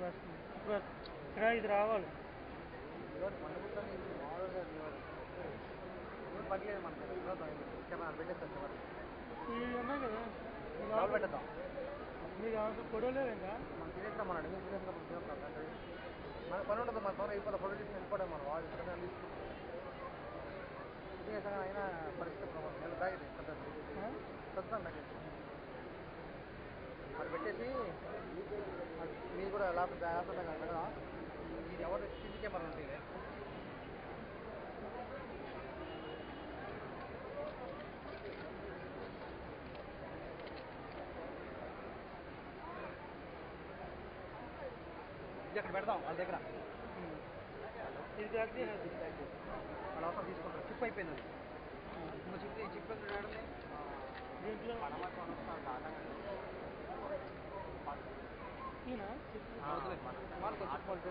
వస్తుంది ఇప్పుడు ఇక్కడ ఇది రావాలి మండుకుంటాను మామూలుగా ఏం పర్లేదు మనకి కెమెరా పెట్టేస్తాను కెమెరా ఇవి ఉన్నాయి కదా ఇవి డబుల్ ఆకు- పెట్టేద్దాం మీకు అవసరం పొడవలేదు ఇంకా మనం తినేస్తాం మనం అడిగి తినేసినప్పుడు తినేస్తాం అంటే మన పని ఉంటుంది మన త్వరగా అయిపోతే ఫోటో తీసుకుని వెళ్ళిపోవడం మనం వాళ్ళు ఇక్కడ తినేసాక అయినా పరిస్థితి మనం నెల బ్యాగ్ ఇది పెద్దది ఆ? పెద్దాం బ్యాగ్ అది పెట్టేసి అది మీరు కూడా ల్యాప్టాప్ ల్యాప్టాప్ కాదు కదా ఇది ఎవరు సీసీ కెమెరా ఉంటుంది ఇది అక్కడ పెడదాం వాళ్ళ దగ్గర ఉమ్. ఇది ప్యాక్ చేసేది వాళ్ళ అవసరం తీసుకుంటారు చిప్ అయిపోయింది అది ఇంకో చిప్ ఈ చిప్ ఎక్కడ ఆడలే దీంట్లో ఈయన మార్కు చిప్ వాళ్ళు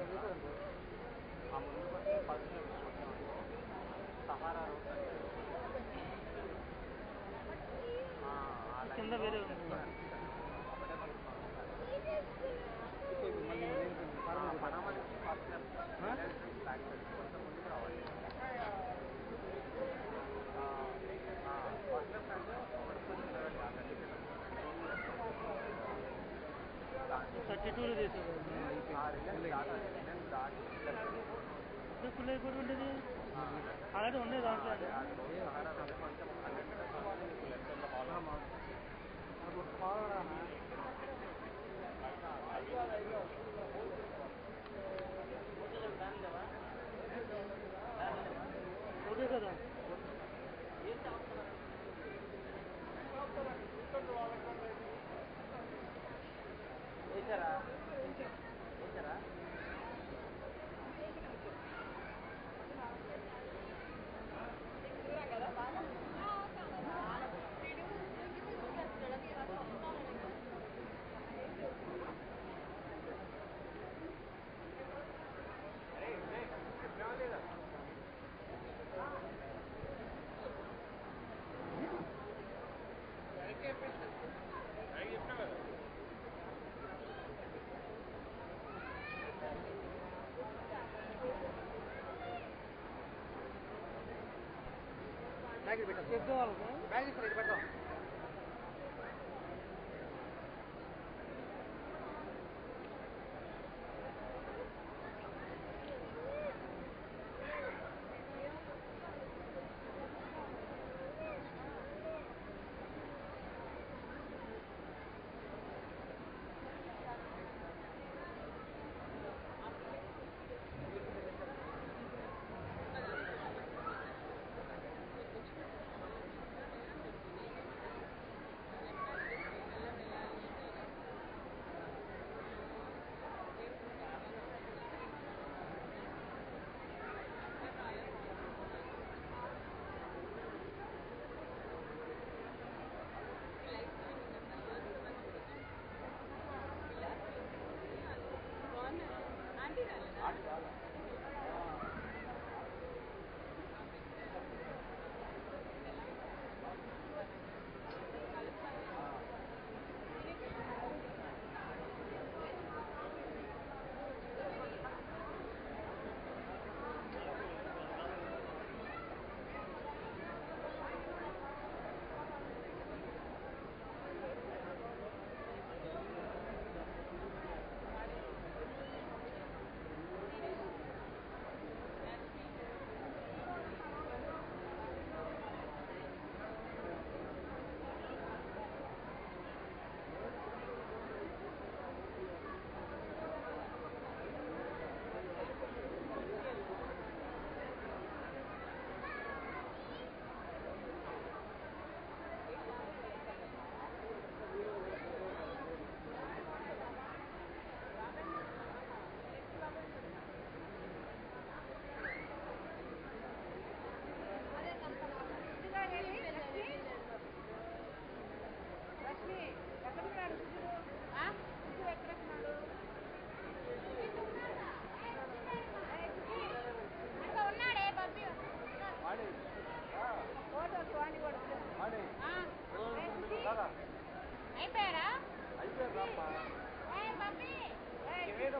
కింద వేరే ఉంది థర్టీ టూలో చేసేది ఫుల్ అయిపోయి ఉండేది అలాగే ఉండేది దాంట్లో ఓకే కదా వేసారా వేసారా బ్యాగ్ పెట్టాం చెప్తే వాళ్ళకి బ్యాగ్ తీసుకుని ఇటు పెడతాం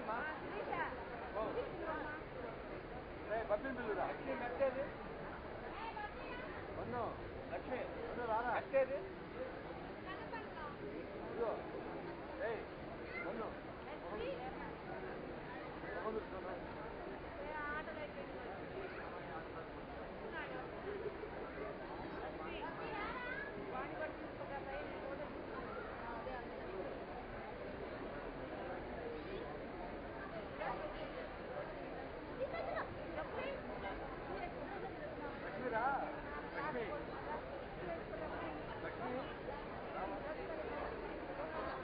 బబ్బిని పిల్లురా లక్ష్మి మెచ్చేది వన్ను లక్ష్మి వన్ను రారా మెచ్చేది ఇదిగో ఏయ్ వన్ను మొహం చూస్తున్నా లక్ష్మిరా లక్ష్మి లక్ష్మి రామా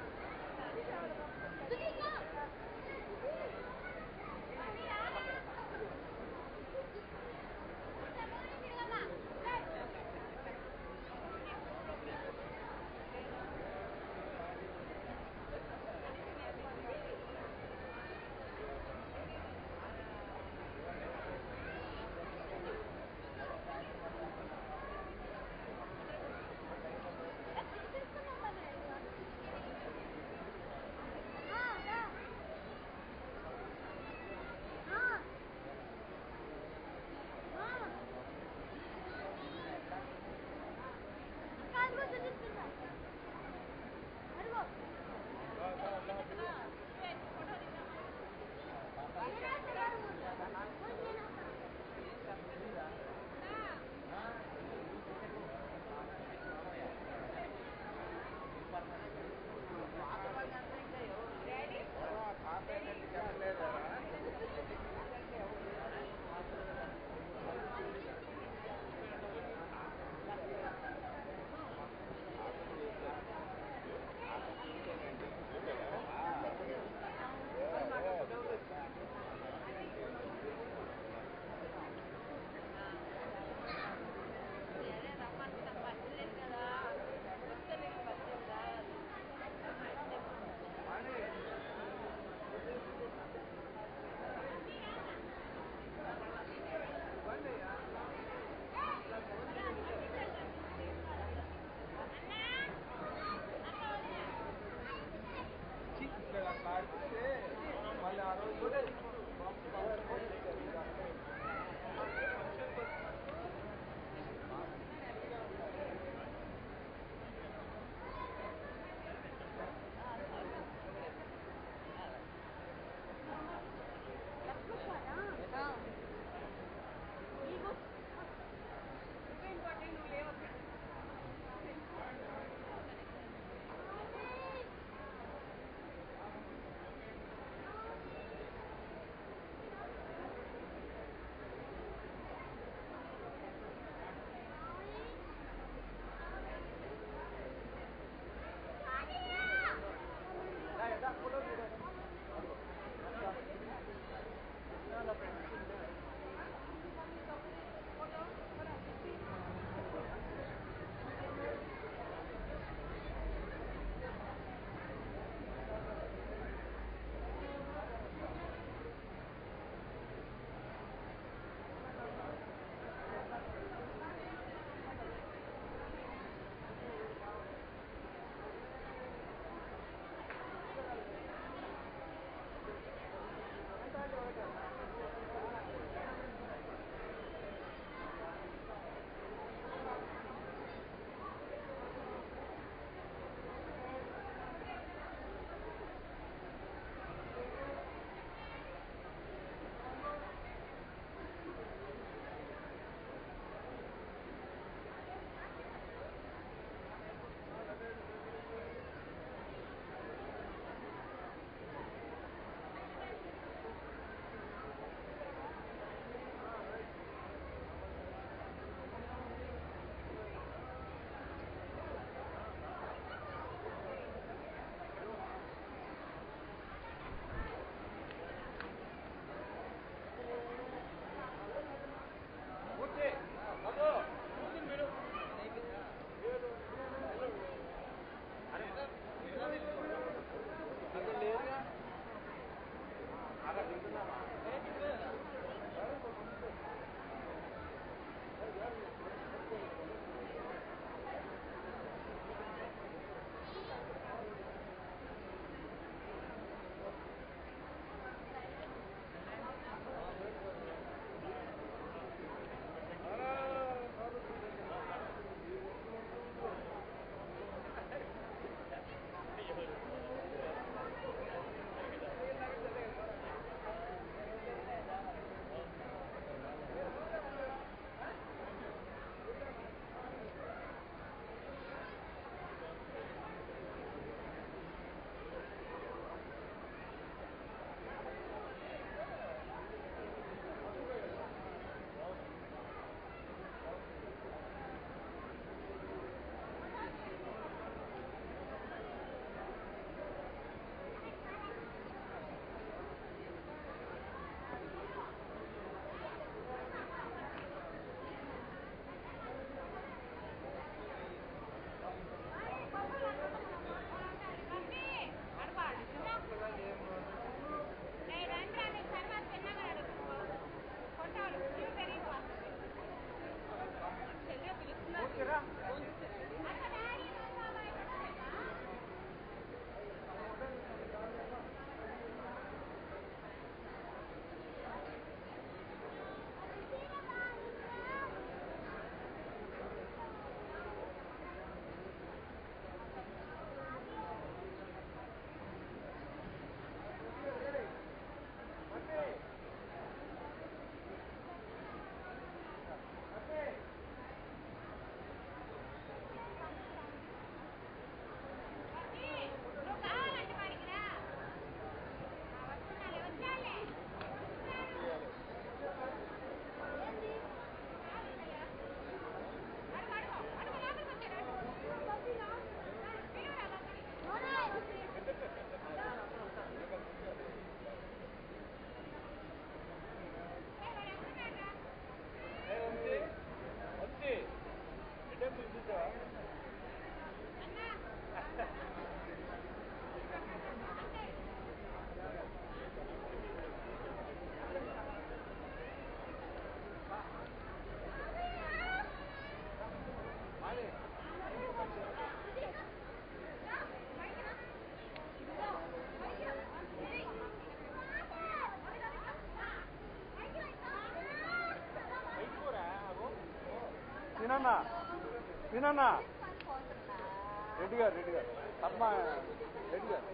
వినన్నా వినన్నా రెడ్డి గారు రెడ్డి గారు పద్మ రెడ్డి గారు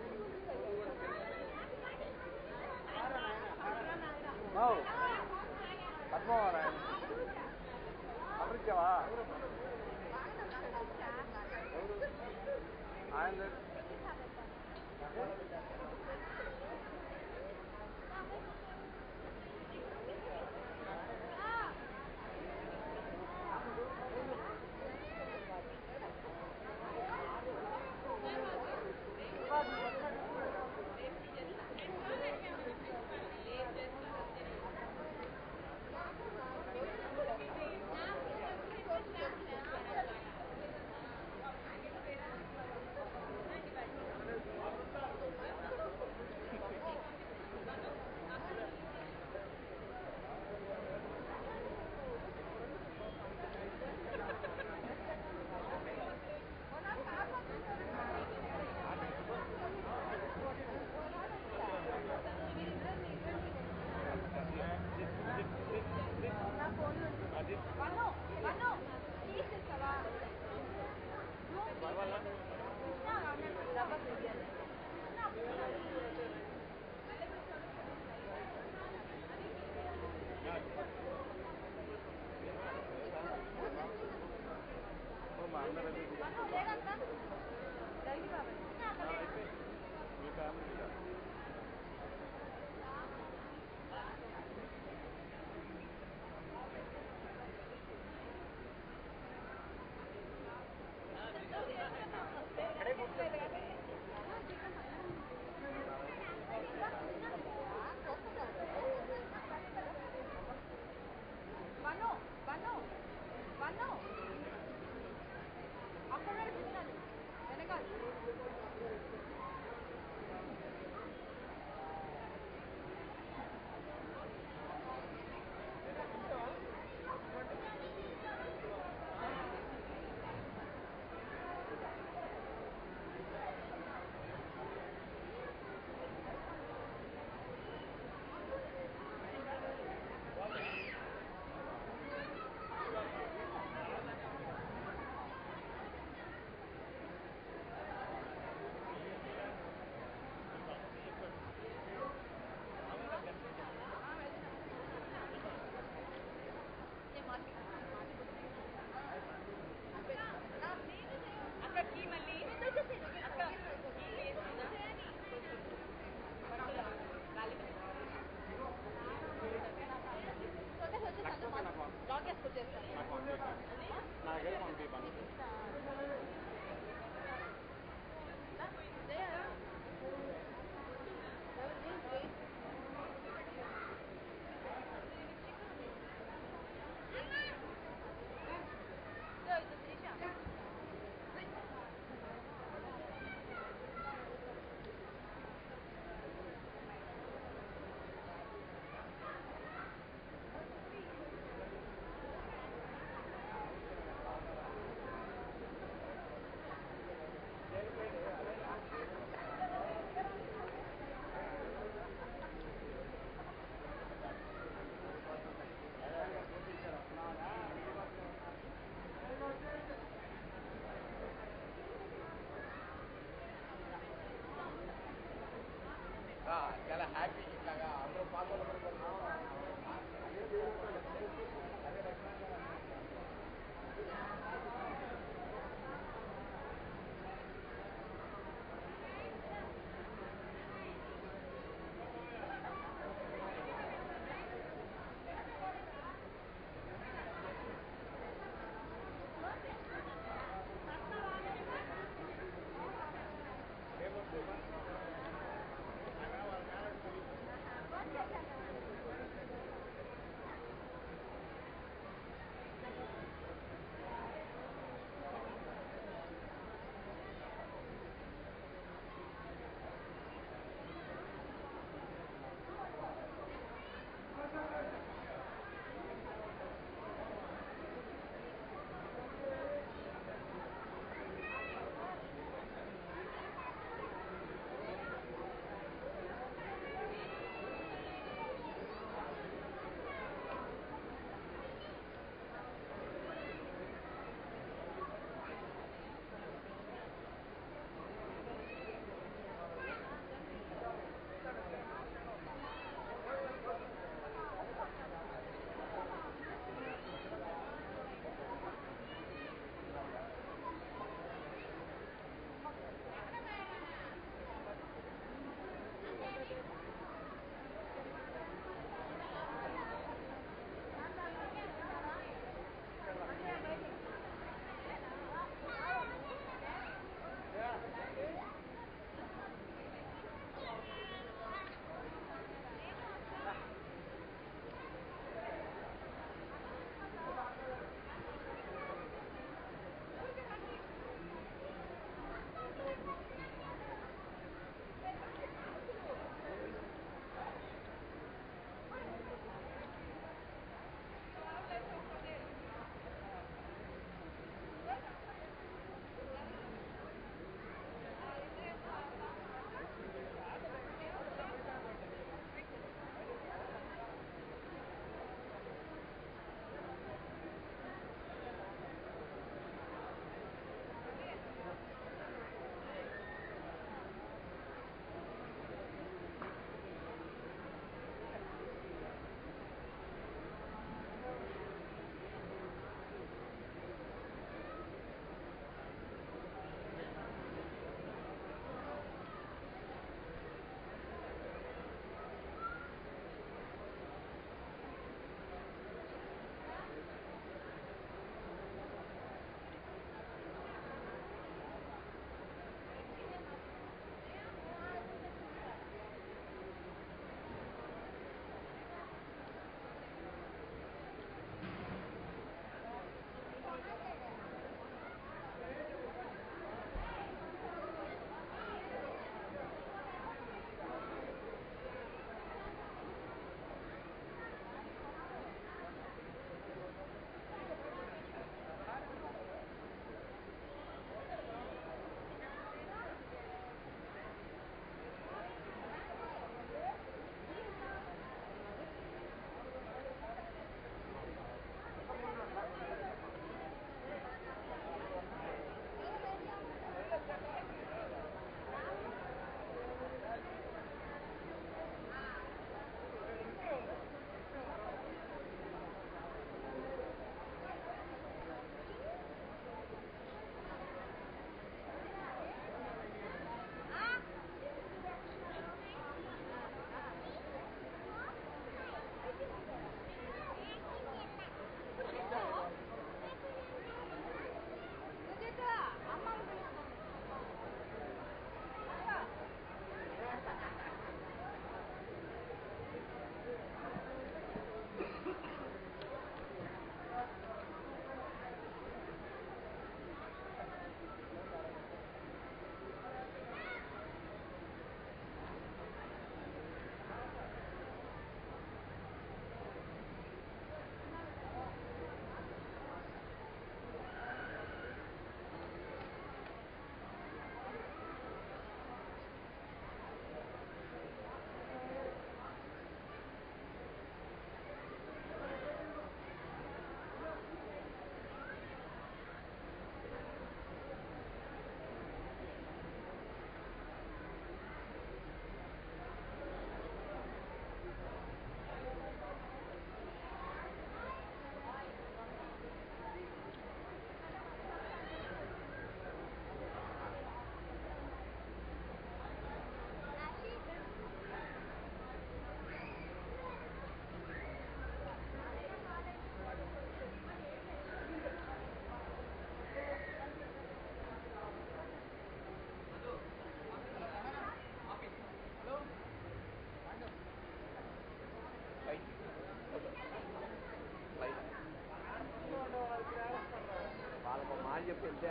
మావు పద్మవారు ఆయన అమృత్యమా ఆయన మా అందరం మీ ఫ్యామిలీ కాదు. వను వను వను అక్కడ పిల్లలు వెనకాల అక్కడికి మళ్ళీ అక్క లాగ్ వేసుకొచ్చేస్తాను నాకు పంపించండి. నా దగ్గర పంపించండి చాలా హ్యాపీ ఇట్లాగా అందరూ పాల్గొనడం Thank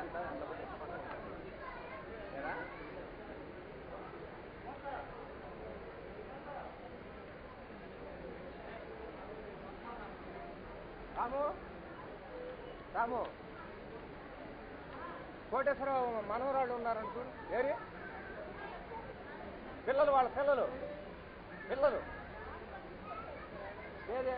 ఎంత ఎంత పెట్టి ఏరా రాము రాము కోటేశ్వరరావు మనవరాళ్ళు ఉన్నారని చూడు ఏరి పిల్లలు వాళ్ళ పిల్లలు పిల్లలు ఏదే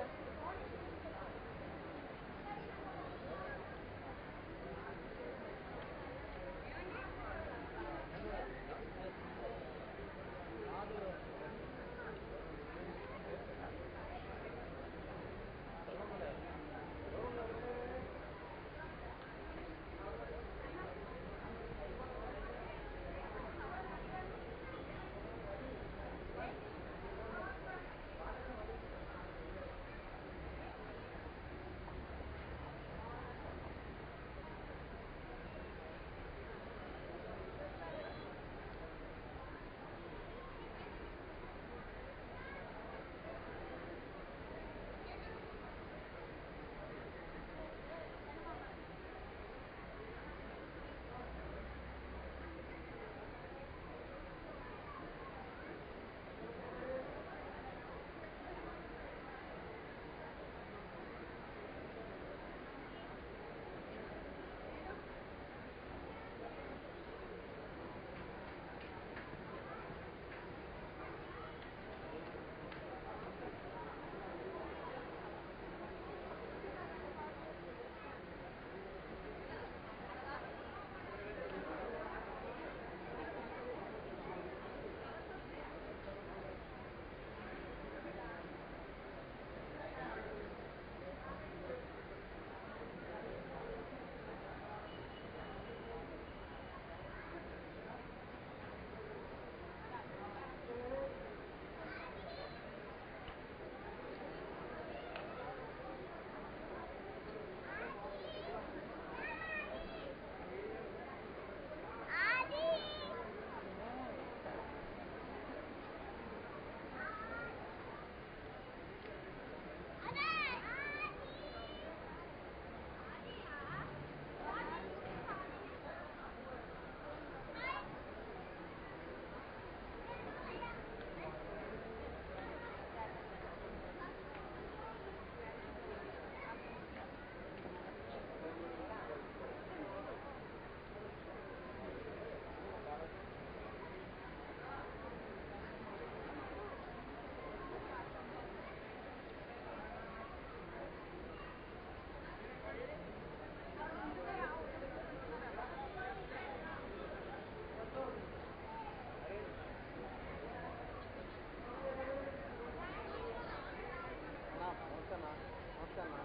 అన్నా నమస్తే అన్నా నమస్తే అన్నా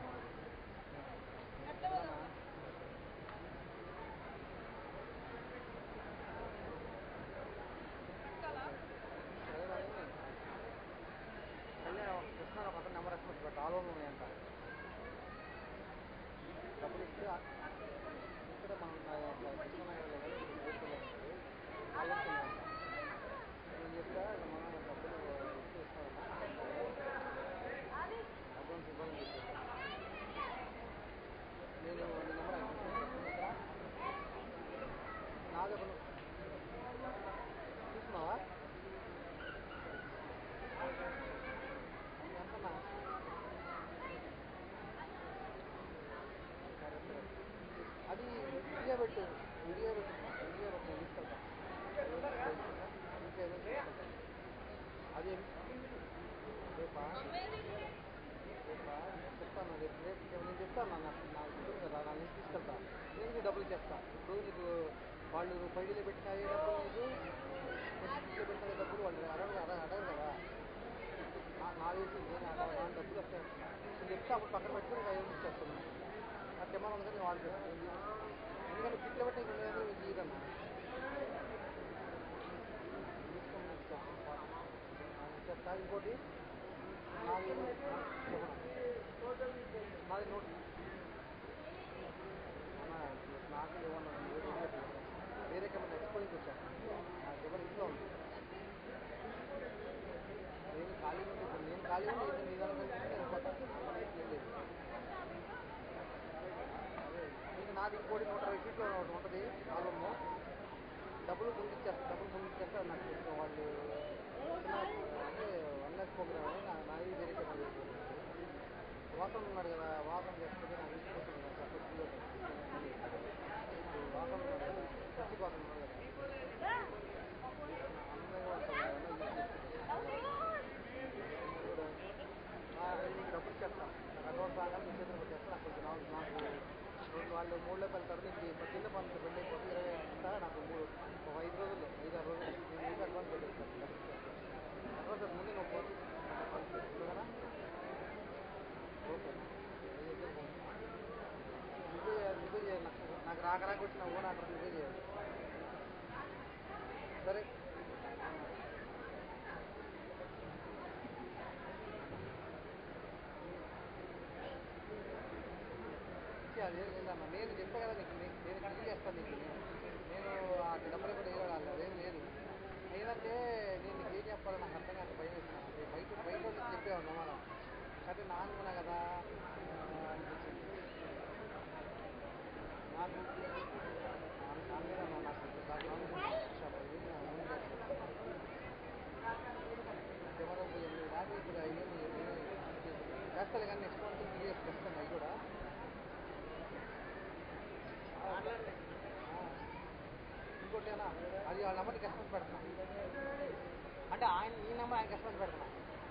అన్నా. అదే మరి. కళ్యాణ్ కృష్ణ ఒక అతను నెంబర్ వేసుకుంటు పెట్ట ఆల్బమ్ ఉన్నాయంట డబ్బులు ఇస్తే ఆ- ఇక్కడ మనం కృష్ణనగర్లో కానీ ఊరిలో ఉంది ఆల్బమ్స్ ఉన్నాయంట నేను చెప్తా మనం డబ్బులు ఇస్తే ఇస్తామన్నా అడ్వాన్స్ ఇవ్వాలని చెప్పేసి నేను నీ నెంబర్ ఆయన తీసుకున్నా నా దగ్గర చూస్తున్నావా ఎంతన్నా సరే సరే అది వీడియో పెట్టు వీడియో పెట్టు వీడియో పెట్టు నేను తీసుకెళ్తా ఇంకేదో తీసుకెళ్తా అది రేపా రేపా చెప్తాను రేపు రేపు నేను చెప్తాను నాకు నాకు ఉంటుంది కదా నా నుంచి తీసుకెళ్తా నేను నీకు డబ్బులు ఇచ్చేస్తా ఇప్పుడు నీకు వాళ్ళు పైడిలో పెట్టిన ఏ డబ్బులు నీకు ఇంట్లో పెట్టిన డబ్బులు వాళ్ళు అడగరు కదా అడగరు కదా నా- నా వేసి నేను అడగ నా డబ్బులు వస్తాయి నేను చెప్తే అప్పుడు పక్కన పెట్టుకుని ఐదు వేలు ఇచ్చేస్తాను ఆ కెమెరా ఉంది నేను వాళ్ళు ఎందుకంటే పిట్లో పెట్టి రెండు వేలు మీకు ఇదన్నా తీసుకొని ఇస్తా. చెప్తా ఇంకోటి నాది చెప్పనా? నాది నోట్ అన్న నాకు ఏమన్నా వేరే కన్నా ఎక్స్పోయింగ్ వచ్చాను నాకు ఎవరు ఇంట్లో ఉంది నేను ఖాళీ ఉంది ఇప్పుడు నేను ఖాళీ ఉంది అయితే నీ దాని కలిసి వెళ్ళిపోతాను ఏం లేదు అదే అంటే నాది ఇంకోటి నూట ఇరవై ఫీట్లో ఒకటి ఉంటుంది ఆల్బమ్ డబ్బులు ముందు ఇచ్చేస్తారు డబ్బులు ముందు ఇచ్చేస్తారు నాకు కొంచెం వాళ్ళు చిన్న అంటే వన్ ల్యాక్ ప్రోగ్రామ్ అని నా నాది వేరే చెప్పాలి వాసన ఉన్నాడు కదా వాసన చేస్తుంది నాకు ఇంటికి నాకు అప్పుడు వాసన ఉన్నాడు కదా పచ్చి వాసన ఉన్నాడు కదా అందంగా ఉంటుంది నీకు డబ్బులు ఇచ్చేస్తాను నాకు అడ్వాన్స్ రాగానే నీ చేతులు పెట్టేస్తాను నాకు కొంచెం నాకు నాకు రెండు వాళ్ళు మూడు లోపు వెళ్తారు నీకు ఇప్పుడు చిన్న పనులు పెళ్ళి అయిపోతే ఇరవై అంతా నాకు మూడు ఒక ఐదు రోజుల్లో ఐదు ఆరు రోజులు నేను నీకు అడ్వాన్స్ పెట్టేస్తాను అడ్వాన్స్ అది ముందే నువ్వు ఫోన్ అడ్వాన్స్ ఓకేనా ఓకే నువ్వే చేయాలి నువ్వే చేయాలి నాకు నాకు రాక రాక వచ్చిన ఓన్ ఆర్డర్ నువ్వే చేయాలి సరే అదే లేదమ్మా నేను చెప్పా కదా నీకు నేను నేను క్లీన్ చేస్తాను నీకు నేను నేను ఆ డబ్బులు కూడా వేయగలను అదేం లేదు నేనంటే నేను నీకు ఏం చెప్పాలో నాకు అర్థం కాక భయం వేస్తున్నాను అంటే బయట బయట వాళ్ళకి చెప్పేవాడు మనం కానీ నా అనుకున్నా కదా ఆ, అనిపించింది నాకు నా మీద నా- నాకు నాకు కావాలి షాప్ అది నా ఓన్ చేస్తాను కెమెరా పోయింది నాకు ఇప్పుడు అయ్యో చేస్తాను కానీ నెక్స్ట్ మంత్ వీడియోస్ తెస్తాను అవి కూడా ఇంకోటేనా అది వాళ్ళ నెంబర్కి ఎక్స్ప్రెస్ పెడుతున్నా అంటే ఆయన ఈ నెంబర్ ఆయనకి ఎక్స్ప్రెస్ పెడుతున్నా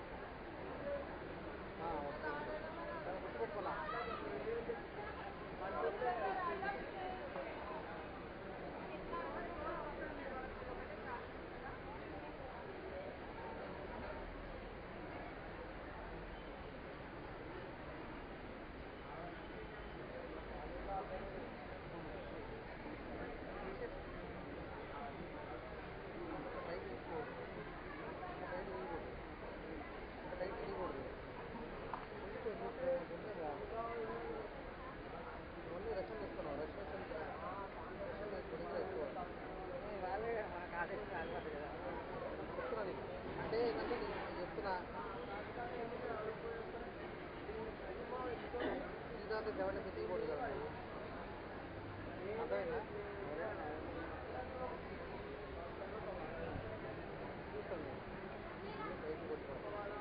ఆ, ఓకే సరే గుర్తుపెట్టుకున్నా టైట్ తీసుకోవద్దు టైట్ తీయకూడదు టైట్ తీయకూడదు ఓన్లీ రక్షణ ఇస్తున్నావు రక్షణ రక్షణ ఎక్కువ ఎక్కువ చెప్తున్నా నీకు అంటే ఏంటంటే నీకు చెప్తున్నా ఈ దాంట్లో సెవెంటీ తీయకూడదు కదా నువ్వు. అర్థమైందా చూస్తాను బయట కొట్టుకోవాలి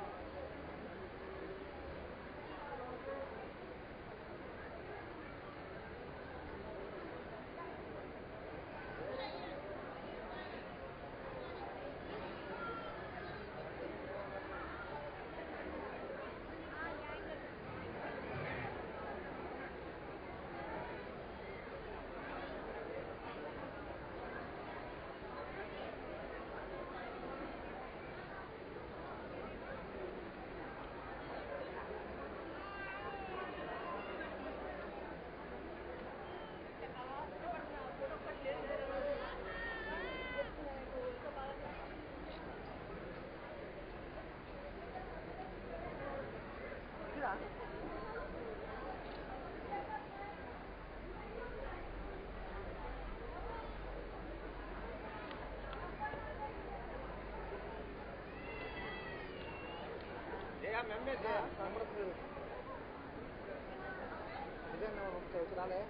డిజైన్ పంపించవచ్చు రాలే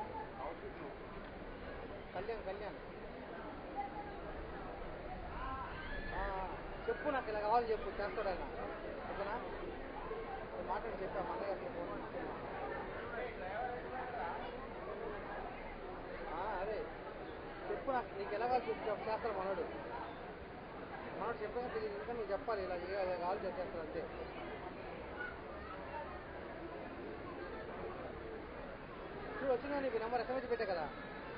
కళ్యాణ్ కళ్యాణ్ ఆ, చెప్పు నాకు ఇలా కావాలి చెప్పు చేస్తాడు ఆయన ఓకేనా నేను మాట్లాడి చెప్పా మా అన్నయ్య గారికి ఫోన్ ఆ, అదే చెప్పు నాకు నీకు ఎలా కావాలి చెప్పు చెప్పు చేస్తాడు మనోడు మనోడు చెప్పాక తెలియదు ఇంకా నువ్వు చెప్పాలి ఇలా చేయాలి, ఇలా కావాలి చెప్పేస్తాడు అంతే చూడు వచ్చిందా నీకు నెంబర్ ఎస్ఎంఎస్ పెట్టా కదా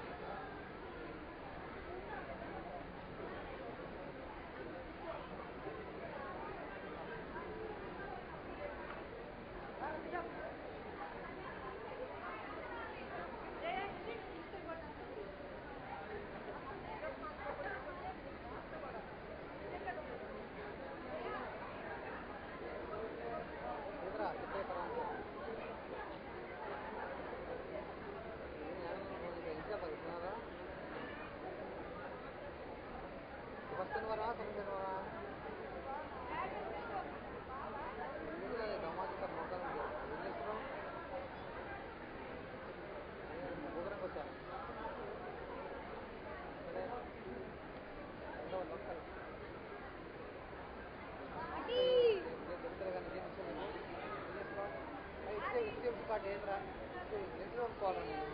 ఎదురా చెప్పేస్తారా అంటే. నేను యాదగిరి ఫోన్ చేశా. ఇంకా వాటి ఏంట్రా ఎన్ని కొనుక్కోవాలి నేను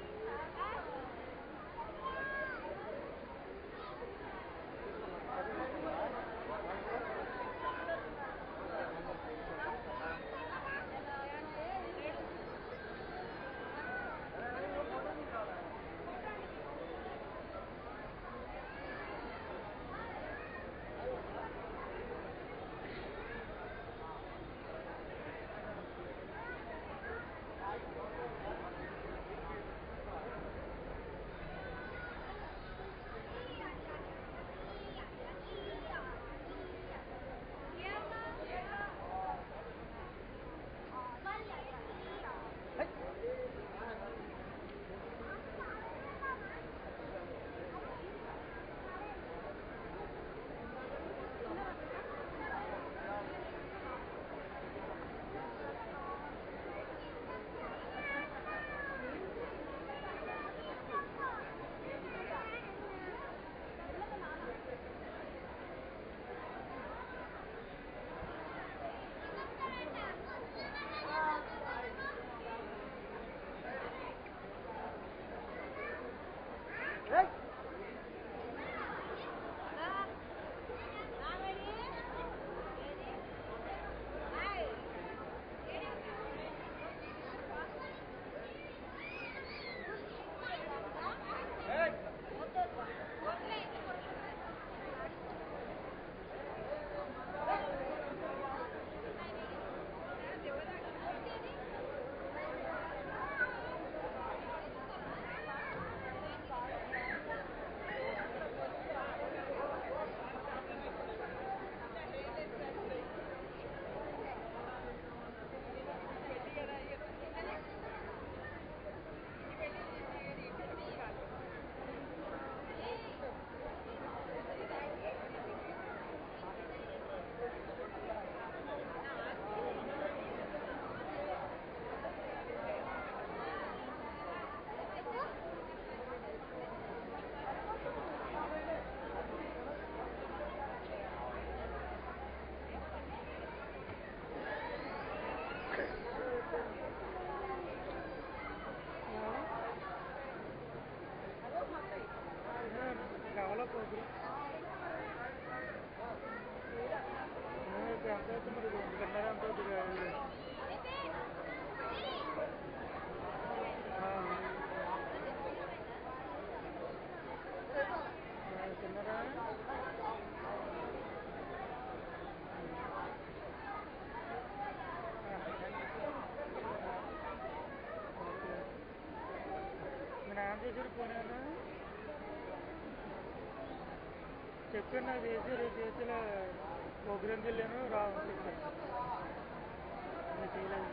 కావాలా పోగురు ఎంత అవుతుంది మరి రెండున్నర ఎంత అవుతుంది తిన్నరా మీ నాన్న చేసాడు పోనీ చెప్పాను నాకు చేసి రేపు చేసిన ప్రోగ్రామ్కి వెళ్ళాను రా అని చెప్పాను నేను చేయలేదు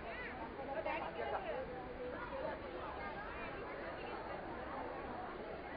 డాడీ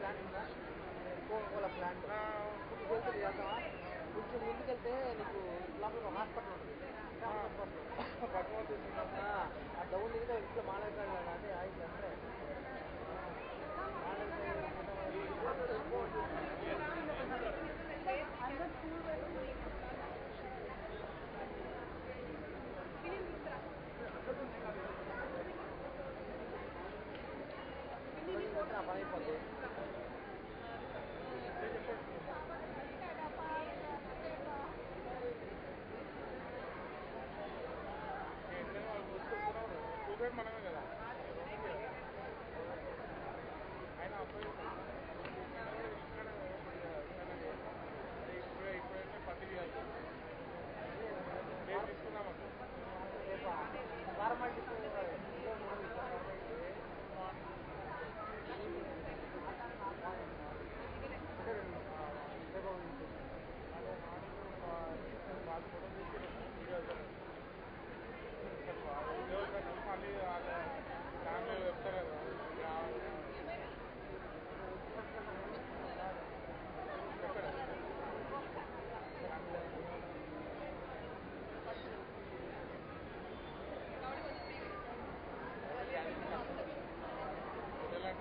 ప్లాంట్ ఉందా కోకోకోలా ప్లాంట్ ముందుకు వెళ్తే చేద్దామా కొంచెం ముందుకెళ్తే నీకు లోపల ఒక హాస్పిటల్ ఉంటుంది ఆ, ఆ డౌన్ దిగితే ఇంట్లో మాలకాడ అదే ఆయిల్ అంటే నా పని అయిపోద్ది చూసేది మనమే కదా ఆయన అబ్బాయి ఇక్కడ ఇప్పుడు ఇప్పుడైతే పత్తి తీయాలి రేపు తీసుకుందామన్నా రేపా ఫార్మాలిటీ ఇంట్లో మూడు ఫార్మాలిటీ రేపు మళ్ళీ వాళ్ళ ఫ్యామిలీ చెప్తారు కదా ఎలాంటి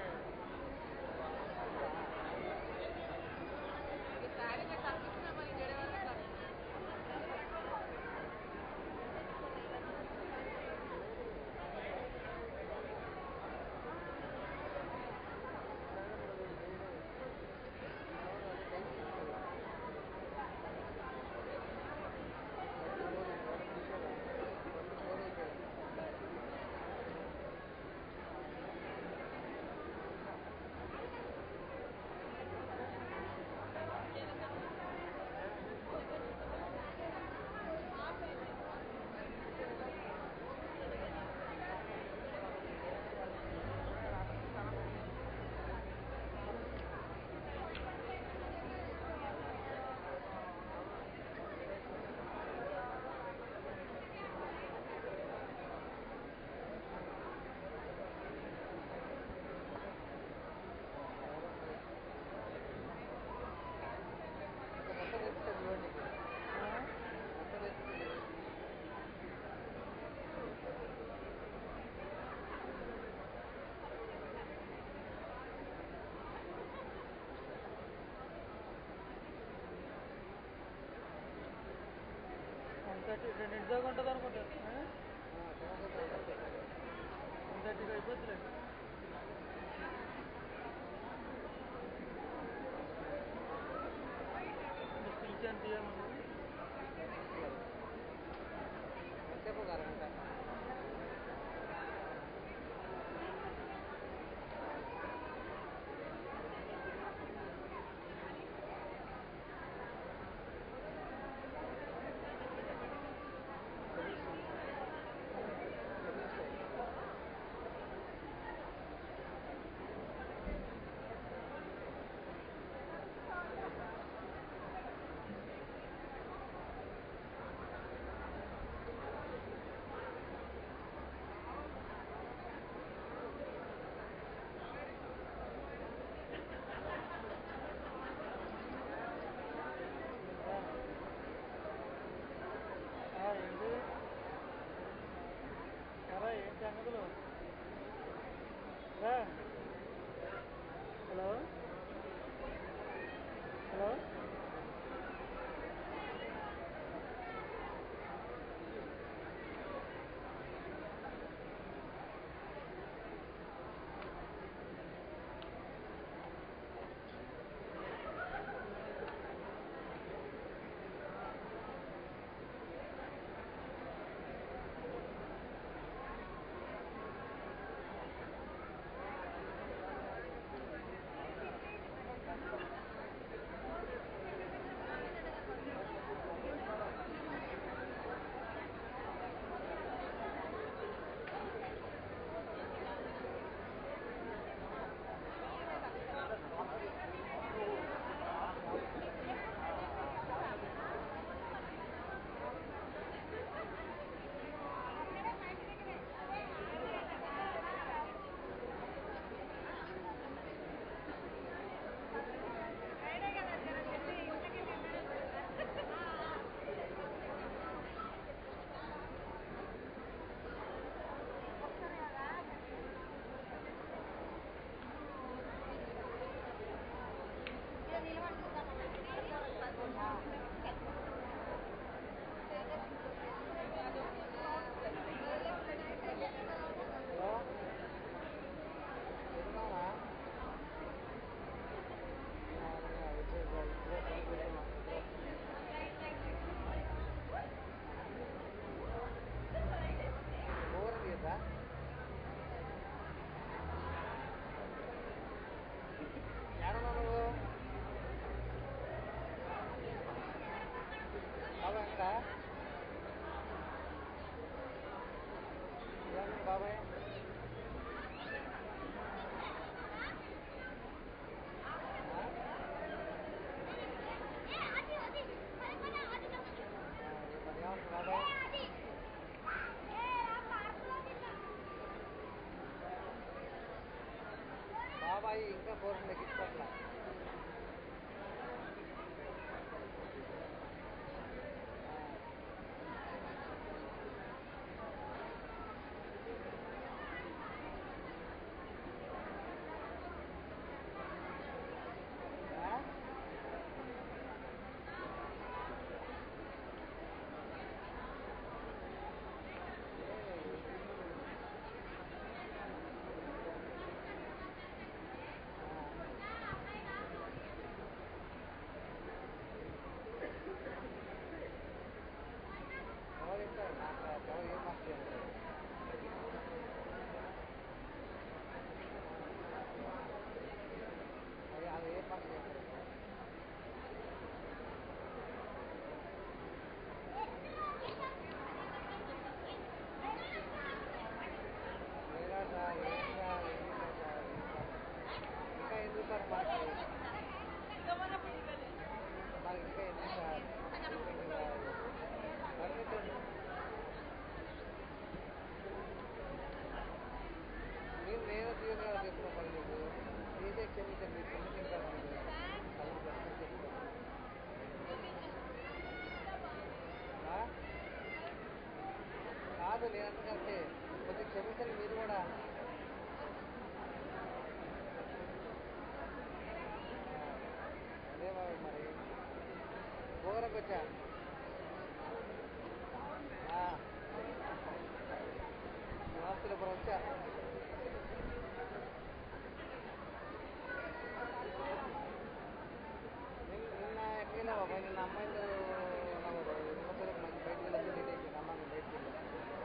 మొత్తం తెచ్చిస్తే చూడండి మొత్తం తెచ్చిస్తే వన్ థర్టీ రెండింటి దాకా ఉంటుంది అనుకుంటా వన్ థర్టీకి అయిపోతుంది పింఛన్ తీయమని ఎంతసేపు ఒక అరగంట వచ్చారు మీరు కూడా అదే బాబు మరి భోగరకు వచ్చా ఆ. నమస్తే ఇప్పుడు వచ్చా నిన్న నిన్న ఎక్కడికి బాబాయ్ నిన్న అమ్మాయిలు ఉన్నావు కదా, నిమ్మసరికి మంచి బయటికి వెళ్ళి లేట్ అయిపోయింది అమ్మ నేను బయటికి వెళ్ళి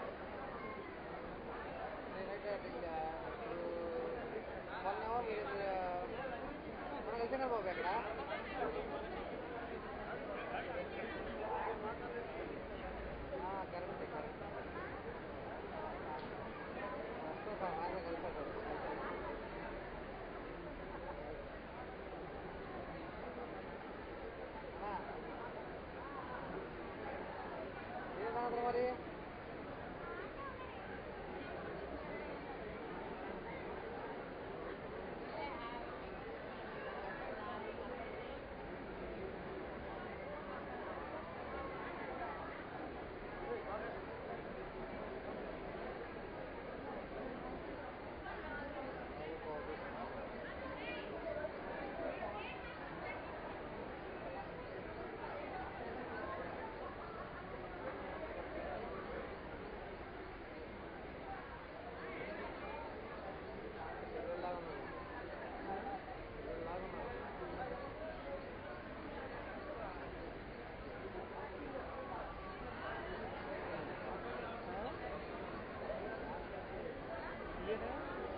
నేనైతే అటు ఇంకా ఇప్పుడు మొన్నేమో మీరు మనం కలిసిన బాబు ఎక్కడ కరెక్ట్ కరెక్ట్ వస్తా సార్ ఆయన కలిసారు ఏం సంగతులు మరి పిల్లల్లాగా ఉన్నారు పిల్లల్లాగా ఉన్నారు ఇదేనా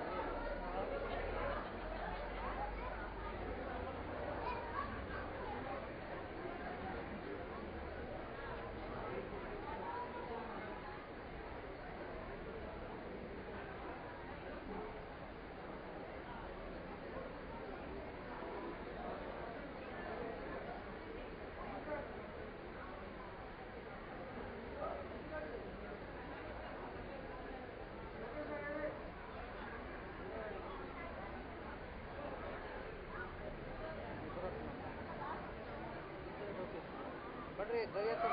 ಬಡ್ರಿ ದಯವಿಟ್ಟು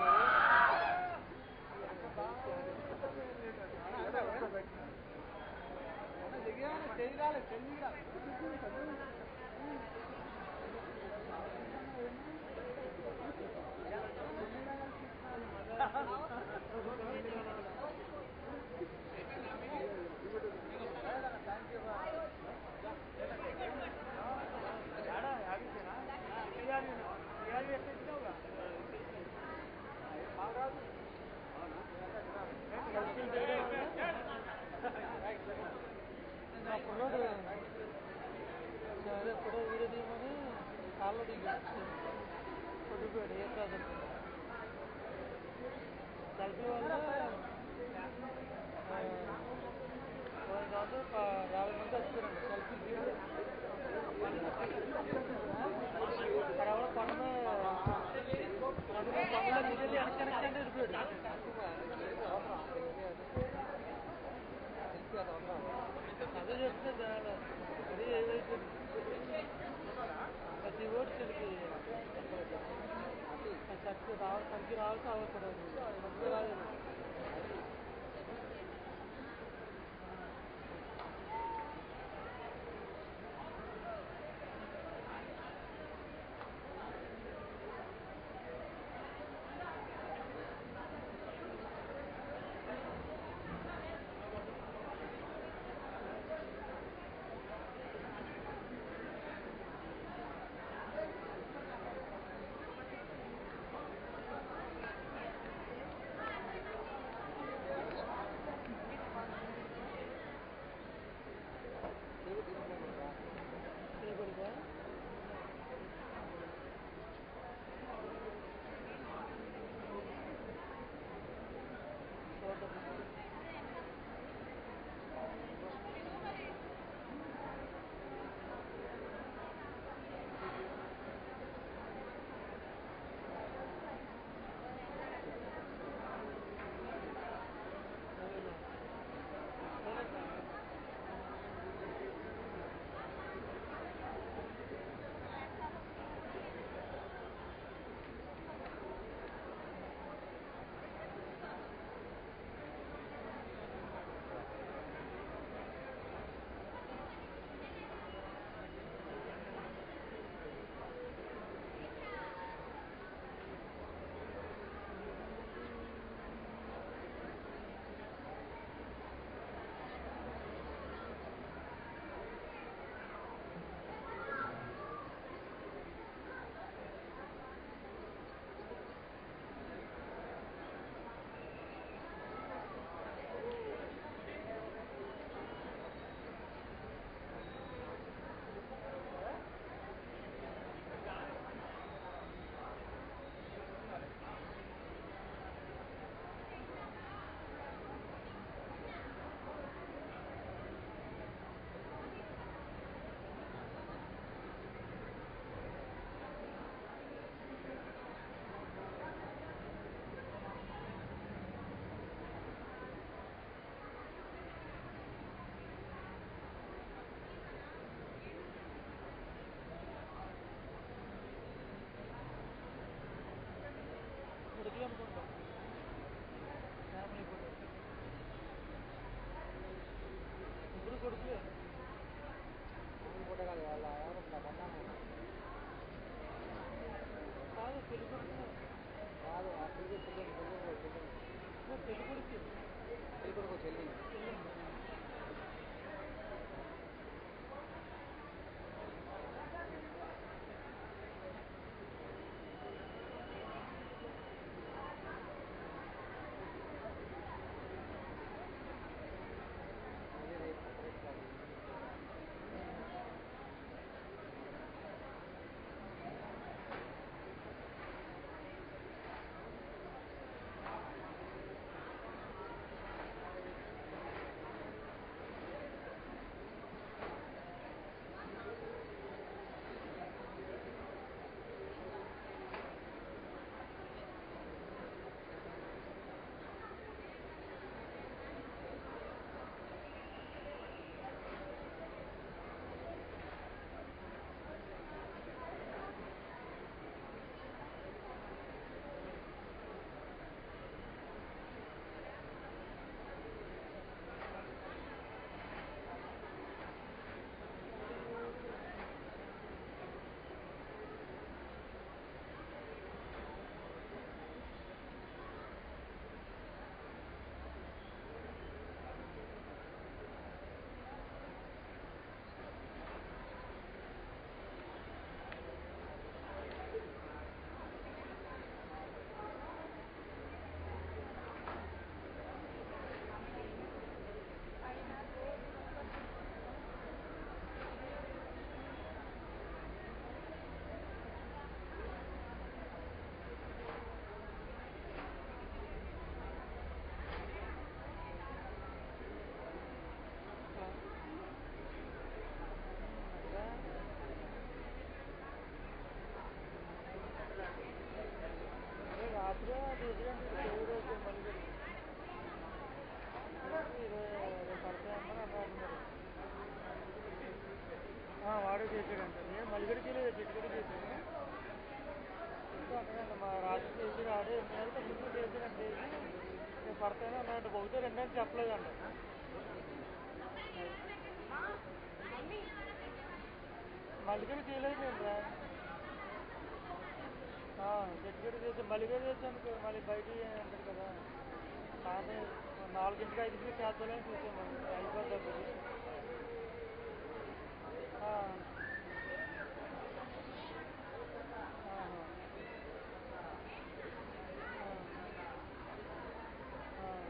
నా కుర్రోడు అదే ఫోటో వీడియో తీయమని కాళ్ళు దిగి కొట్టుకోడు ఏ కాదు సెల్ఫీ వల్ల కాదు యాభై మంది వచ్చారండి సెల్ఫీ అక్కడ ఎవరో కొండ కొండ కొండలో దిగేది వెనక్కి వెనక్కి అంటే వెళ్ళిపోయాడు అదే చెప్తే అది ఏదైతే ప్రతి ఓటు చెల్లికి సరికి రావాలి సరికి రావాల్సి అవ్వకూడదు రాలేదు ఆ పెళ్లి కొడుకు కాదు అక్కడికి చెల్లింది చెల్లింది చెల్లింది పెళ్లి కొడుకు పెళ్లి కొడుకు చెల్లి అదే రేపు రేపు కాదు. అదే రాత్రి చూసిరండి దేవుడు రోజు మళ్ళీ రేపు పడతాయమ్మని అన్నారు మరి ఆ, వాడే చేశాడంట నేను మలిగడి చేయలేదు చిట్టుగడి చేశాను ఇంకా అక్కడే మా రాత్రి చేసి ఆడే ఎనిమిది ముందు చేశానండి నేను పడతాను అన్నాడు ఒకటే రెండని చెప్పలేదంట మల్లిగడి చేయలేదు నేను రా చెట్టుగడి చేసి మల్లిగడి చేసాను మళ్ళీ బయటికి అంటారు కదా నాన్న నాలుగింటికి ఐదుకి చేద్దామని చూసాము అయిపోతుంది ఆ. ఆహా. ఆ. ఆ.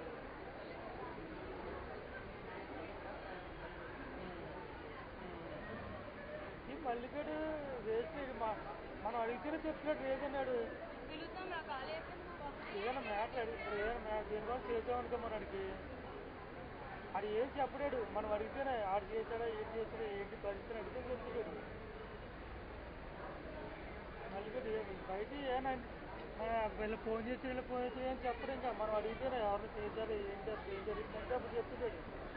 ఈ మల్లిగడు వేస్ట్ మా మనం అడిగితేనే చెప్తున్నాడు రేదన్నాడు పిలుద్దాం రా ఖాళీ అయిపోయింది మా బాబు. ఏదైనా మ్యాటర్ అడిగి ఇప్పుడు ఏదైనా మ్యాటర్ దీనికోసం చేసామనుకో మన అడిగి అది ఏం చెప్పడాడు మనం అడిగితేనే ఆడు చేశాడా ఏం చేశాడా ఏంటి పరిస్థితి అడిగితే చెప్తాడు మల్లిగడు ఏమి బయట ఏమైనా వీళ్ళు ఫోన్ చేసి వీళ్ళు ఫోన్ చేసి ఏం చెప్పడు ఇంకా మనం అడిగితేనే ఎవరు చేశారు ఏం చేస్తారు ఏం జరిగిందంటే అప్పుడు చెప్తాడు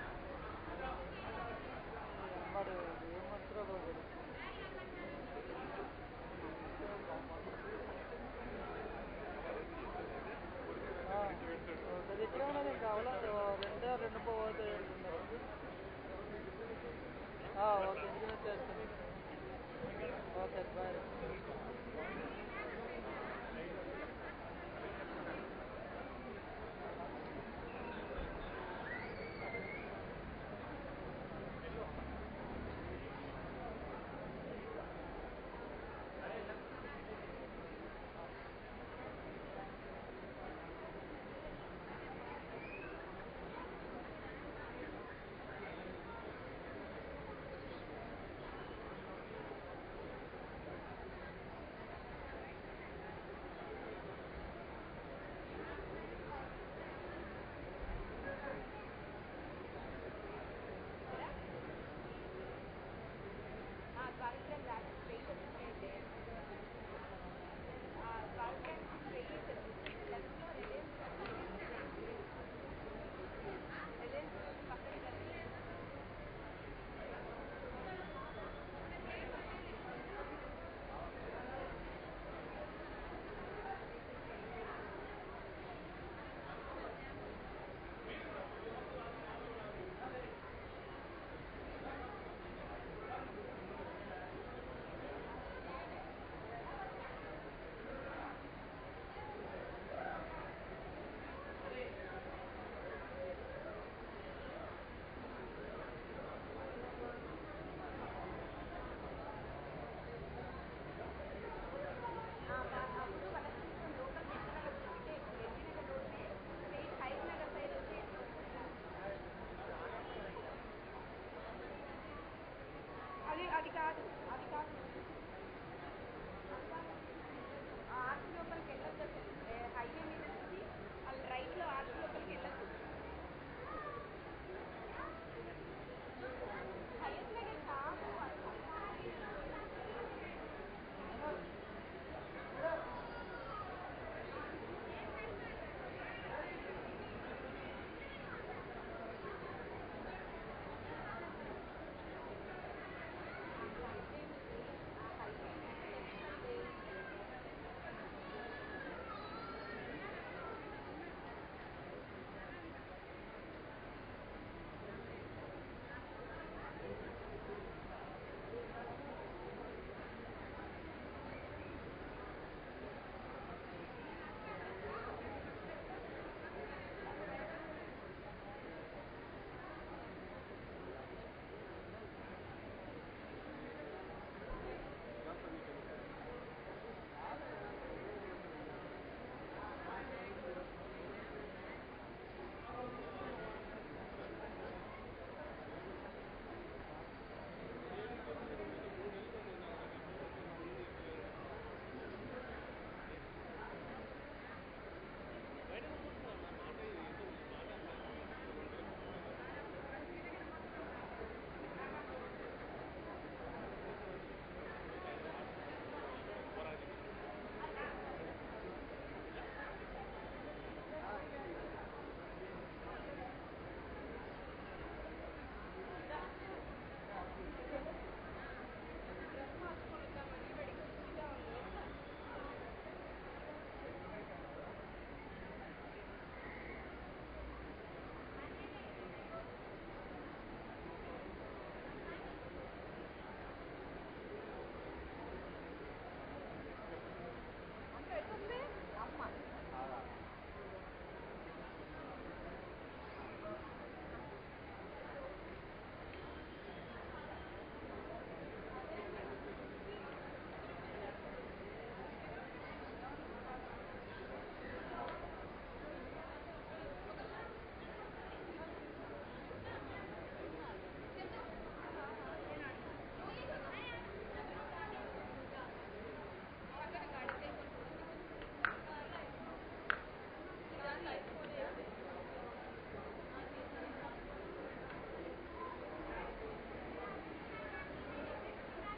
మరి ఏం మంచిగా బాబు ఆ, అది ఇక్కడే ఉన్నది ఇంకా అవలా రెండే రెండు పోతే ఓకే ఇంటికి చేస్తాను ఓకే బాయ్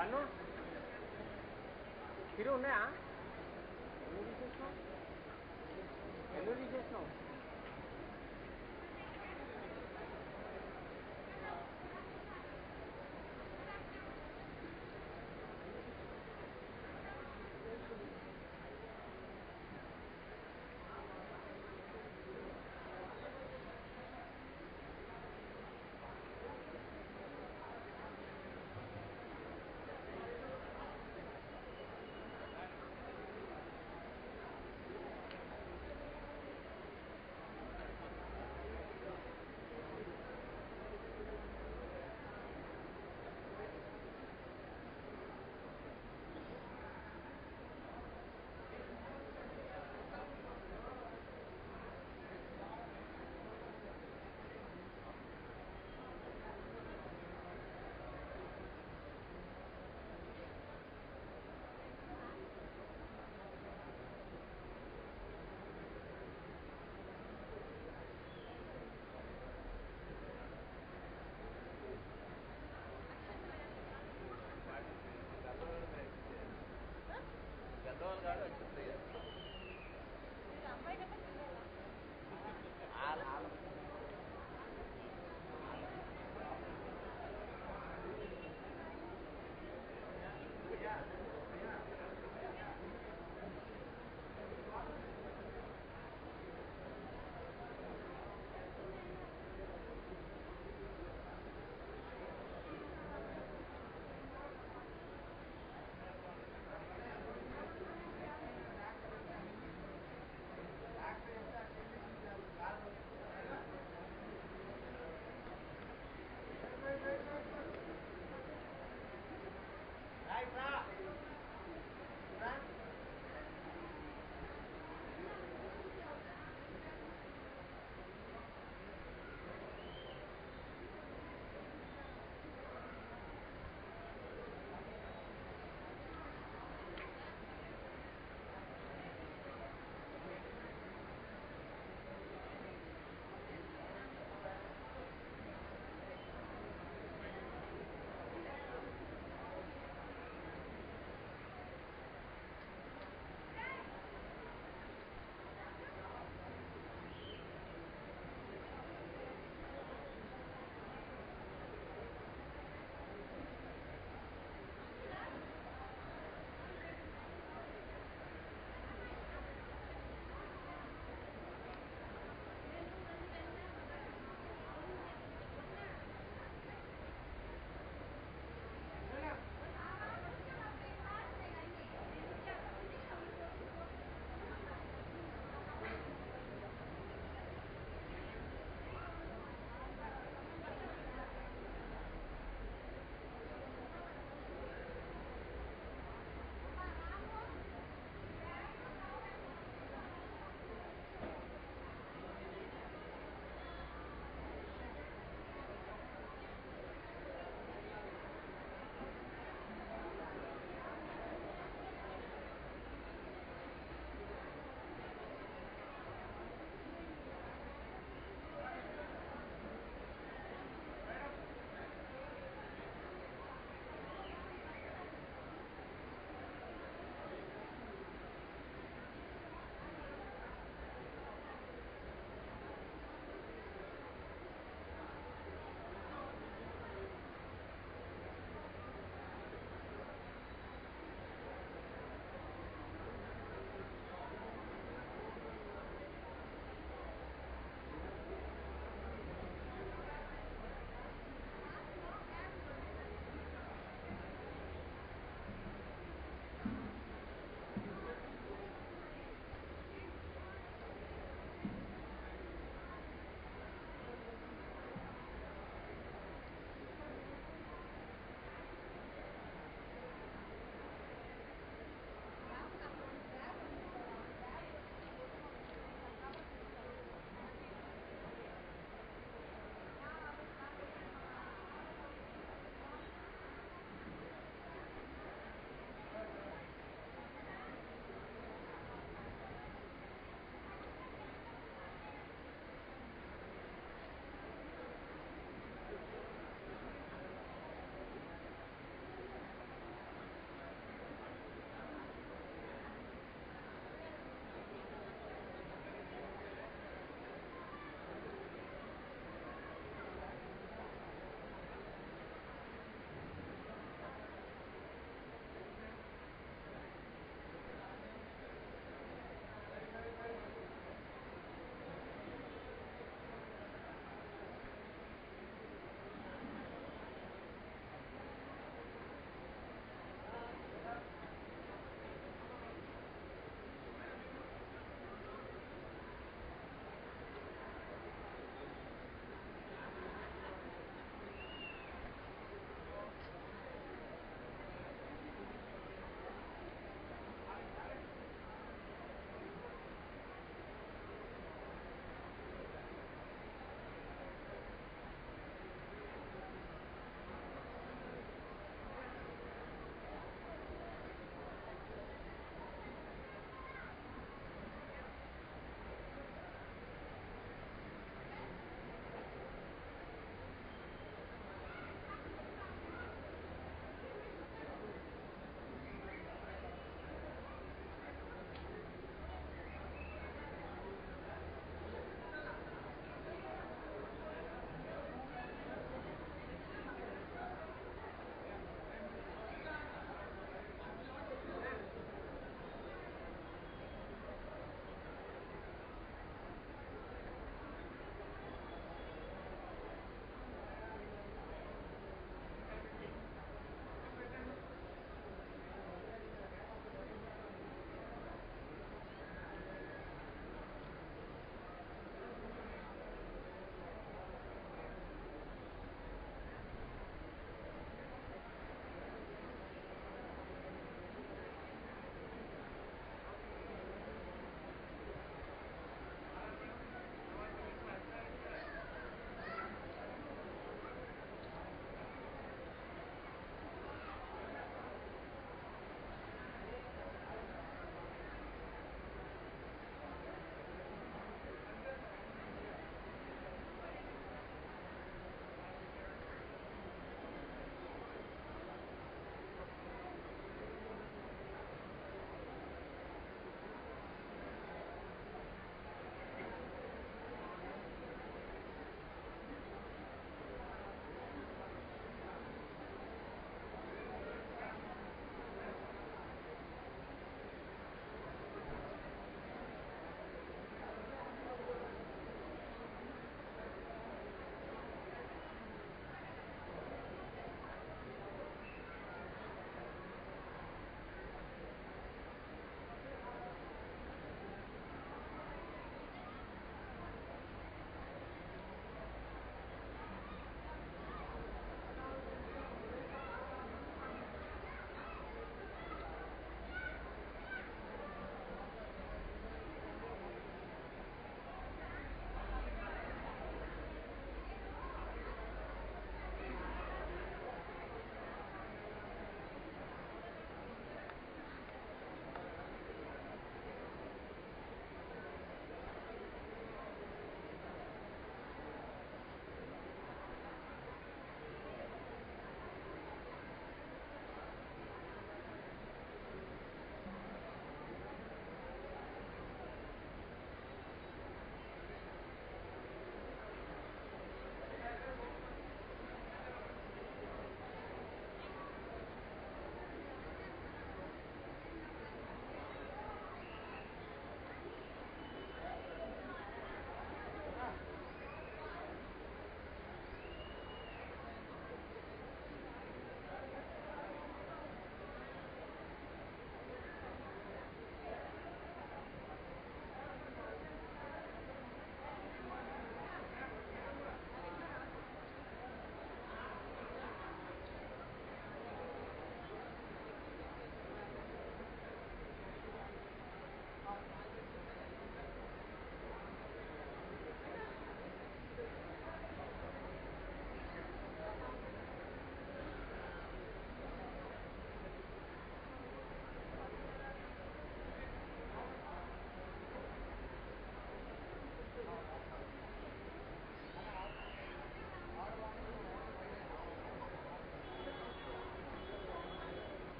పన్ను తిరుగు ఉన్నాయా ఎందుకు తీసేసినావు ఎందుకు తీసేసినావు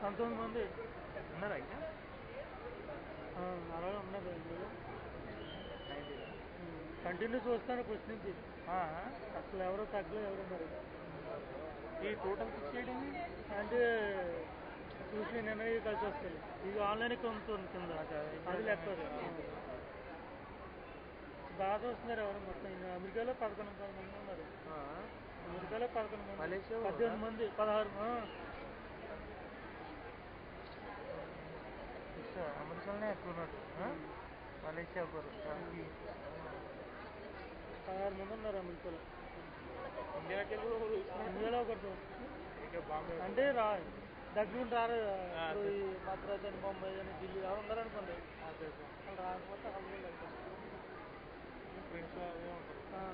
పంతొమ్మిది మంది ఉన్నారా ఇంకా ఆ, అలాగే ఉన్నారు కంటిన్యూ చూస్తాను ఫస్ట్ నుంచి అసలు ఎవరో తగ్గలేదు ఎవరు మరి ఈ టోటల్ ఫిక్స్ చేయడం అంటే చూసి నేను కలిసి వస్తాయి ఇది ఆన్లైన్ కొంటుంది కింద అది లెక్క అది. బాగా చూస్తున్నారు ఎవరు మొత్తం ఇది అమెరికాలో పదకొండు పది మంది ఉన్నారు అమెరికాలో పదకొండు మంది మలేషియా పద్దెనిమిది మంది పదహారు ఆ, అమెరికాలోనే ఎక్కువ ఉన్నట్టు మలేషియా ఒకరు టర్కీ పదహారు మంది ఉన్నారు అమెరికాలో ఇండియాకి కూడా ఒకరు ఇండియాలో ఒకటి ఇంకా బాంబే అంటే రా దగ్గర నుండి రారు ఆ, ఇప్పుడు ఈ మద్రాస్ అని బొంబాయి అని ఢిల్లీ ఎవరు ఉన్నారనుకోండి అదే అదే. వాళ్ళు రాకపోతే అక్కడ కూడా లేదు. ఫ్రెండ్స్ అవే ఉంటారు ఆ,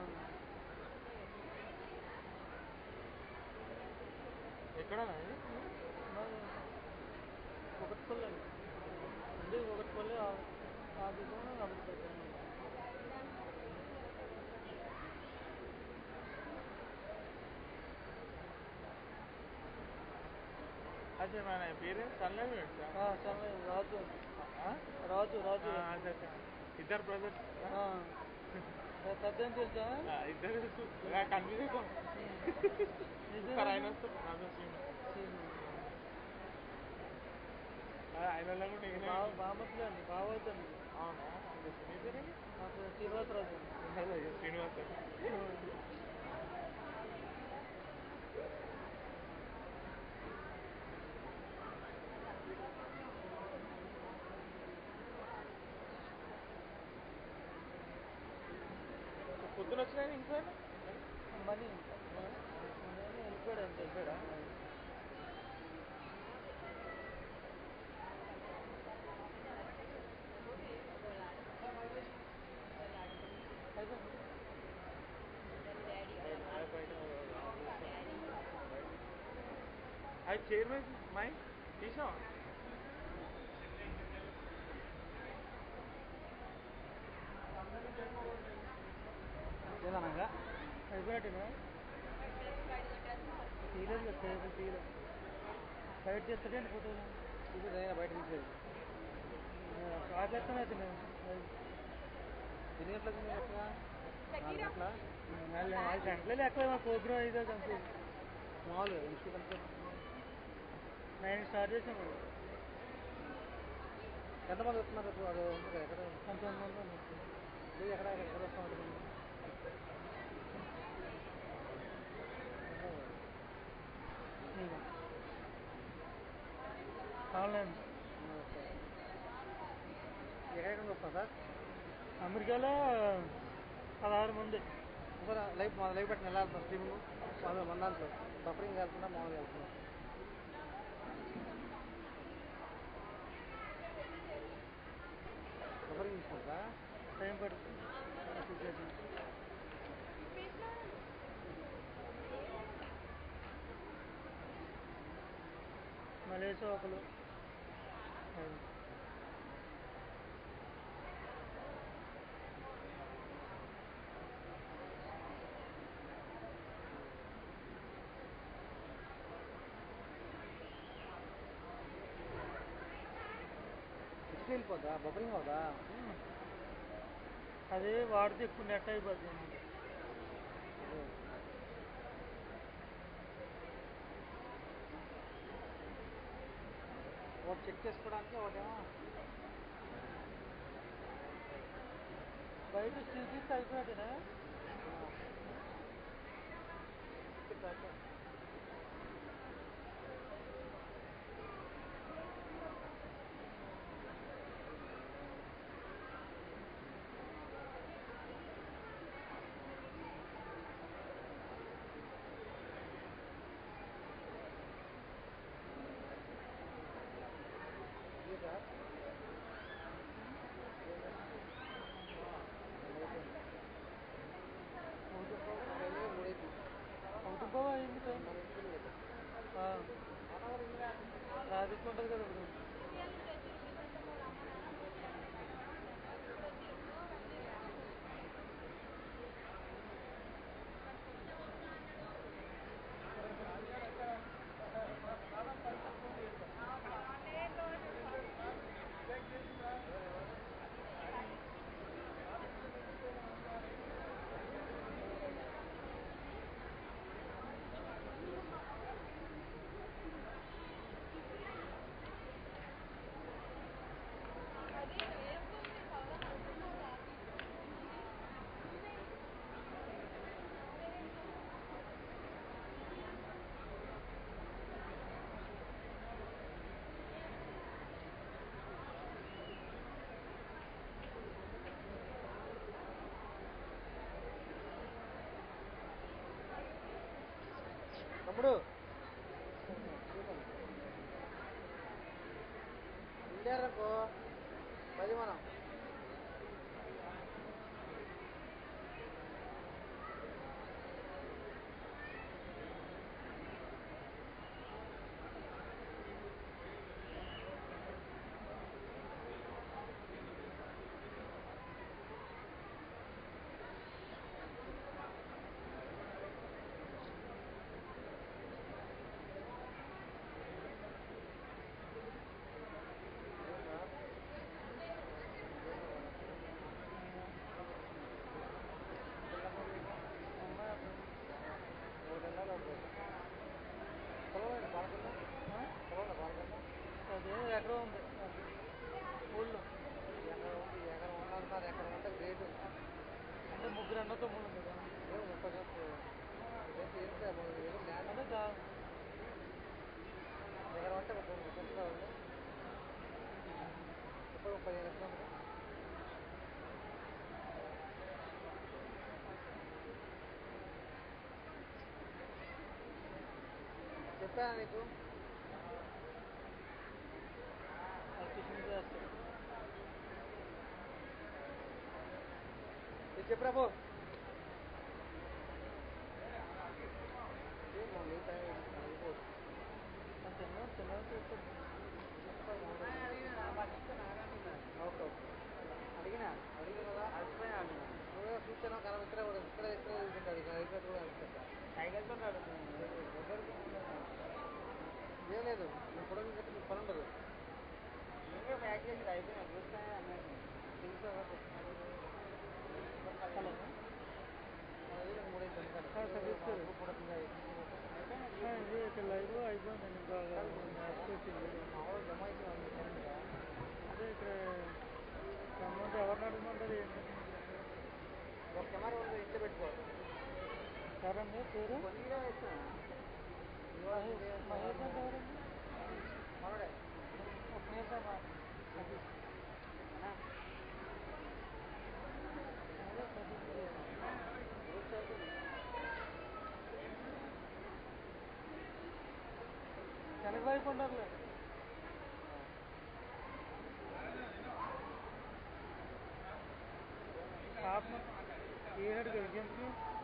ఎక్కడ అది? మరి ఒకటి పల్లె అండి అంటే ఒకటి పల్లె ఆఫీసు అమెరికా అదే మన పేరెంట్స్ సన్లైవ్ ఆ, చాలా రాజు రాజు రాజు అదే అదే. ఇద్దరు బ్రదర్స్ ఆ, పెద్ద ఏం తెలుసా ఇద్దరు కన్ఫ్యూజ్ అయిపోయి నిజమే. ఆయన వస్తారు నాతో సీన్ ఆయన కూడా నేను బావ బామతులే అండి బావవుతుంది అవునా మీ పేరేంటి నాకు శ్రీనివాసరాజు శ్రీనివాస్ పొద్దున వచ్చినా ఇంకా మనీ వెళ్ళిపోయాడు అంతే వెళ్ళిపోయాడా అయిపోయింది. అది చైర్మన్ మై తీసావా ఏదనగా అయిపోయినట్టేనా తీయలేదు కదా టేబుల్ తీయలేదు బయట తీస్తాడండి ఫోటోలు ఇది నేను బయట తీసేది ఆపేస్తాను అయితే నేను ఎన్ని గంటలకు మీరు ఎక్కడ నాలుగు గంటల ఐదు గంటలే ఎక్కడ మా ప్రోగ్రామ్ ఇదే కంప్లీట్ మామూలుగా ఇన్స్టిట్యూట్ అంతా నైన్ స్టార్ట్ చేసాము ఎంతమంది వస్తున్నారు ఇప్పుడు అది ఉంది కదా ఎక్కడ పంతొమ్మిది మంది ఉన్నారు. ఇది ఎక్కడ ఎక్కడ వస్తా ఉంటుంది ఇదిగో. ఆన్లైన్ ఎక్కడెక్కడ వస్తాం సార్ అమెరికాలో పదహారు మంది ఇంకా లైవ్ మన లైవ్ పెట్టిన ఎలా వెళ్తాం స్ట్రీమింగ్ మన మన దాంట్లో సఫరింగ్ వెళ్తున్నా మామూలుగా వెళ్తున్నాం సఫరింగ్ తీసుకుంటా టైం పడుతుంది అప్లికేషన్ మలేషియా ఒకరు అది. ఇసుక వెళ్ళిపోద్దా బొబ్బరింగ్ అవుదా అది వాడితే ఎక్కువ నెట్ అయిపోతుంది ఒకటి చెక్ చేసుకోవడానికి ఒకటేమో బయట స్టిల్ తీస్తే అయిపోయినట్టేనా ఇది సార్ అవుతుందో అయింది టైం ట్రాఫిక్ ఉంటుంది కదా ఇప్పుడు తమ్ముడు ఇండారనుకో పది మనం పొలం బాగుందా పొలం బాగుందా అదే ఎకరం ఉంది ఊళ్ళో ఎక్కడ ఉంది ఎక్కడ ఉండాలన్నారు ఎక్కడ ఉంటే గ్రేట్ అంటే ముగ్గురు అన్న తమ్ముళ్ళు ఉంది కదా ఏమో ముప్పై గంటలు ఇదైతే ఏం సార్ మన దగ్గర ల్యాండ్ అంటే దా ఎక్కడ ఉంటే ముప్పై ముప్పై గంటలు ఉంది ముప్పై ముప్పై ఐదు గంటలు ఉంది చెప్పానా నీకు టిఫిన్ చేస్తారు ఇది చెప్పురా పో ఏమో నీ టైం అయిపోదు తిన్నా తిన్నా చేస్తారు ఓకే ఓకే అడిగినా అడిగిన కదా నువ్వే చూస్తున్నావు కనం ఇక్కడ కూడా ఇక్కడ ఇక్కడ తింటాడు ఇక్కడ ఇక్కడ కూడా అడుగుతా సైకిల్తో ఏం లేదు నువ్వు పొడవు కట్టి నీకు పని ఉండదు ప్యాక్ చేసి అయిపోయినా చూస్తానే అన్నట్టు తెలుసా హలో మూడైతే ఆ, సర్వీస్ సార్. ఇది ఇక్కడ లైవ్ అయిపోయిందండి బాగా మ్యాచ్ వచ్చింది మామూలు జమ అయిపోయింది అదే ఇక్కడ అమౌంట్ ఎవరిని అడగమంటారు ఏంటి ఒక కెమెరా ఉంది ఇంట్లో పెట్టుకో సరండి పేరు కొద్దిగా వేస్తా మహేష్ మహేష్ అంటే ఎవరండి మనడే ఒక నిమిషం మా- అన్నా అదే సతీష్ గారు. వెనక వైపు ఉండాలి పాపం ఏడు గెలిచింది